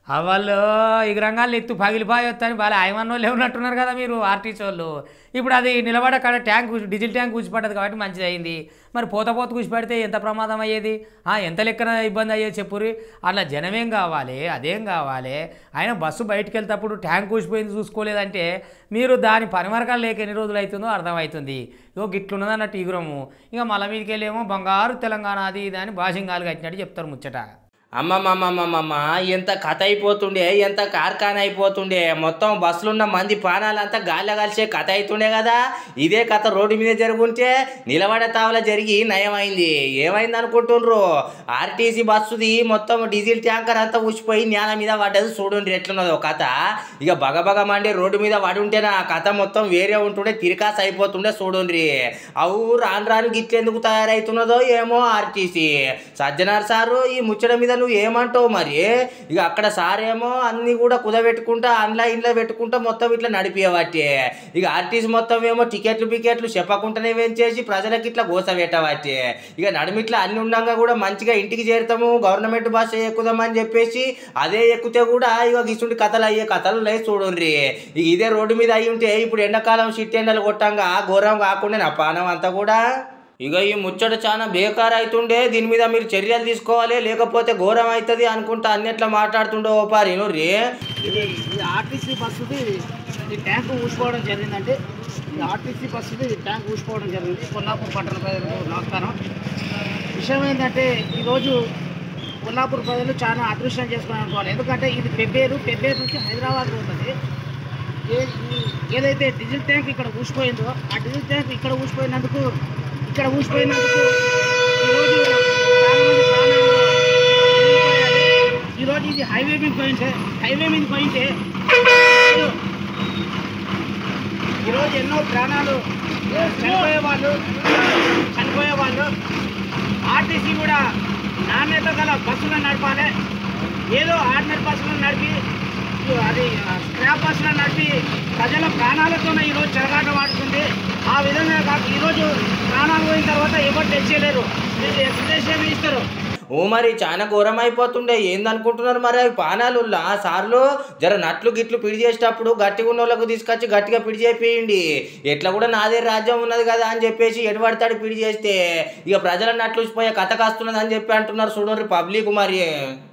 ఆ వాళ్ళు ఈ రంగాల్లో ఎత్తు పగిలిపోయొత్తని బాగా ఆయమన్నోళ్ళు ఉన్నట్టున్నారు కదా మీరు ఆర్టీసీ వాళ్ళు ఇప్పుడు అది నిలబడ కాడ ట్యాంక్ కూర్చు- డీజిల్ ట్యాంక్ కూర్చిపడ్డది కాబట్టి మంచిది అయింది మరి పోత పోత కూర్చిపెడితే ఎంత ప్రమాదం అయ్యేది ఆ, ఎంత లెక్కన ఇబ్బంది అయ్యేది చెప్పుర్రి అట్లా జనమేం కావాలి అదేం కావాలి ఆయన బస్సు బయటికి వెళ్తేప్పుడు ట్యాంక్ కూసిపోయింది చూసుకోలేదంటే మీరు దాని పనిమరకాలు లేక ఎన్ని రోజులు అవుతుందో అర్థమవుతుంది ఇగో గిట్లున్నది అన్నట్టు ఈగురము ఇక మల మీదకి వెళ్ళేమో బంగారు తెలంగాణ అది ఇది అని బాసింగాలు కట్టినట్టు చెప్తారు ముచ్చట అమ్మమ్మమ్మమ్మమ్మ ఎంత కథ అయిపోతుండే ఎంత కార్ఖాన అయిపోతుండే మొత్తం బస్సులున్న మంది ప్రాణాలంతా గాలి కలిసే కథ అవుతుండే కదా ఇదే కథ రోడ్డు మీద జరుగుంటే నిలబడే తావల జరిగి నయమైంది ఏమైంది అనుకుంటుండ్రు ఆర్టీసీ బస్సుది మొత్తం డీజిల్ ట్యాంకర్ అంతా ఊసిపోయి నేల మీద పడ్డది చూడండి ఎట్లున్నదో కథ ఇక బగబగ మండి రోడ్డు మీద పడి ఉంటేనే ఆ కథ మొత్తం వేరే ఉంటుండే తిరికాస అయిపోతుండే చూడండి అవు రాను రాను గిట్లెందుకు తయారవుతున్నదో ఏమో ఆర్టీసీ సజ్జనార్ సారు ఈ ముచ్చట మీద నువ్వు ఏమంటావు మరి ఇక అక్కడ సార్ ఏమో అన్ని కూడా కుదబెట్టుకుంటా అందులో ఇంట్లో పెట్టుకుంటా మొత్తం ఇట్లా నడిపియబట్టి ఇక ఆర్టీసీ మొత్తం ఏమో టికెట్లు పికెట్లు చెప్పకుండానే వేంచేసి ప్రజలకి ఇట్లా గోస పెట్టబట్టి ఇక నడుమిట్లా అన్ని ఉండగా కూడా మంచిగా ఇంటికి చేరుతాము గవర్నమెంట్ బస్ ఎక్కుదామని చెప్పేసి అదే ఎక్కితే కూడా ఇక గిసుంటి కథలు అయ్యే కథలు లేదు చూడండి ఇక ఇదే రోడ్డు మీద అయి ఉంటే ఇప్పుడు ఎండాకాలం షిట్ ఎండలు కొట్టంగా ఘోరం కాకుండా నా పానం అంతా కూడా ఇక ఈ ముచ్చట చాలా బేకార్ అవుతుండే దీని మీద మీరు చర్యలు తీసుకోవాలి లేకపోతే ఘోరం అవుతుంది అనుకుంటా అన్నిట్లా మాట్లాడుతుండే ఓ పారి రే ఇది ఈ ఆర్టీసీ బస్సుది ఈ ట్యాంక్ ఊసిపోవడం జరిగిందంటే ఈ ఆర్టీసీ బస్సుది ట్యాంక్ ఊసిపోవడం జరిగింది కొల్లాపూర్ పట్టణ ప్రజలకు నమస్కారం విషయం ఏంటంటే ఈరోజు కొల్లాపూర్ ప్రజలు చాలా అదృష్టం చేసుకుని అనుకోవాలి ఎందుకంటే ఇది పెబ్బేరు పెబ్బేరు నుంచి హైదరాబాద్ పోతుంది ఏ- ఈ- ఏదైతే డీజిల్ ట్యాంక్ ఇక్కడ ఊసిపోయిందో ఆ డీజిల్ ట్యాంక్ ఇక్కడ ఊసిపోయినందుకు ఇక్కడ ఊసిపోయినందుకు ఈరోజు చాలా మంది ప్రాణాలు కోల్పోయారు. ఈరోజు ఇది హైవే మీద పోయింటే హైవే మీద పోయింటే ఈరోజు- ఈరోజు ఎన్నో ప్రాణాలు చనిపోయే వాళ్ళు చనిపోయే వాళ్ళు ఆర్టీసీ కూడా నాణ్యత గల బస్సులను నడపాలి ఏదో ఆర్డినరీ బస్సులను నడిపి అది స్క్రాప్ బస్సులను నడిపి ప్రజల ప్రాణాలతోనే ఈరోజు చెరగాట వాడుతుంది ఆ విధంగా కాదు ఈరోజు ప్రాణాలు పోయిన తర్వాత ఎవరు తెచ్చేయలేరు మీరు ఎక్స్ప్రెస్ ఏమి ఇస్తారు ఓ మరి చాలా ఘోరం అయిపోతుండే ఏందనుకుంటున్నారు మరి అవి పానాలు సార్లు జర నట్లు గిట్లు పిడి చేసేటప్పుడు గట్టిగా ఉన్న వాళ్ళకు తీసుకొచ్చి గట్టిగా పిడి చేపియండి ఎట్లా కూడా నాదే రాజ్యం ఉన్నది కదా అని చెప్పేసి ఎడబడతాడు పిడి చేస్తే ఇక ప్రజల నట్లు పోయే కథ కాస్తున్నది అని చెప్పి అంటున్నారు చూడండి పబ్లిక్ మరి